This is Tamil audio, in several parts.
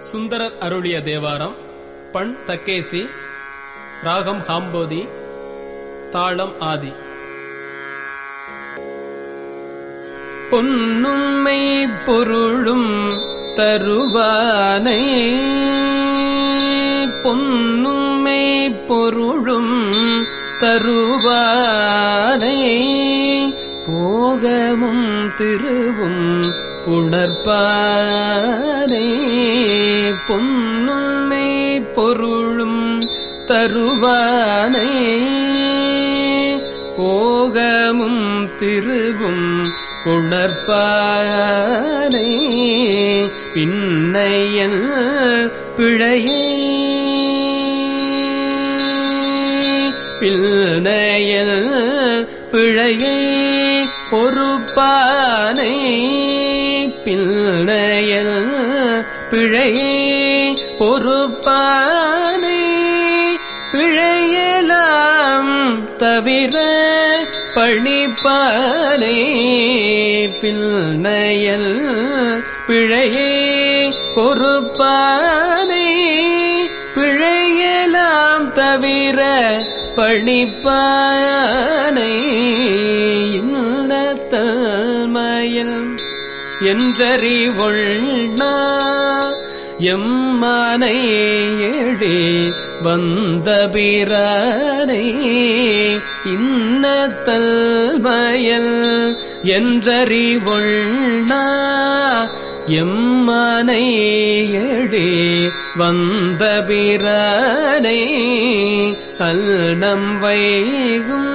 சுந்தரர் அருளிய தேவாரம் பண் தக்கேசி ராகம் ஹாம்போதி தாளம் ஆதி பொன்னும்மை பொருளும் தருவானை பொன்னும்மை பொருளும் தருவானை போகமும் திருவும் புணர்ப்பானே பொன்னும்மை பொருளும் தருவானை போகமும் திருவும் உணர்ப்பானை பின்னையல் பிழையே பிள்ளையல் பிழையை பொறுப்பானை பிள்ளையல் பிழையை பொறுப்பானை பிழையலாம் தவிர பணிப்பானே பிள்ளையல் பிழையே பொறுப்பானே பிழையலாம் தவிர பணிப்பானை இன்னத்தல்மயல் என்றறிவொள்ளா எம்மானை ஏழே வந்த பிறானை இன்னத்தல்மயல் என்றறிவொள்ளா எம்மானை ஏழே வந்த பிறானை அல்னம் வைகும்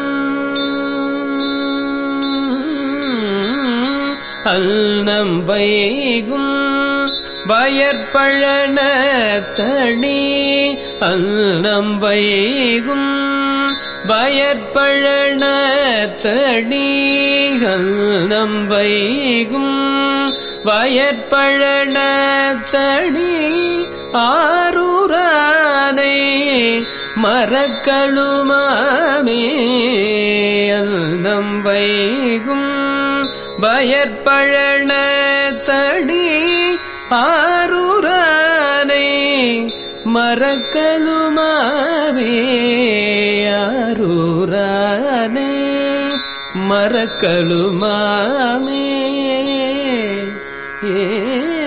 அல்னம் வைகும் வயற்பழன தனி அல்னம் வைகும் வயற்பழன தனி அல்னம் வைகும் வயற்பழன தனி ஆரூரானை மரக்களுமாமே அல்னம் வைகும் வயற்பழன தடி ஆரூரானை மரக்களுமாவே ஆரூரானே மரக்களுமாமே ஏ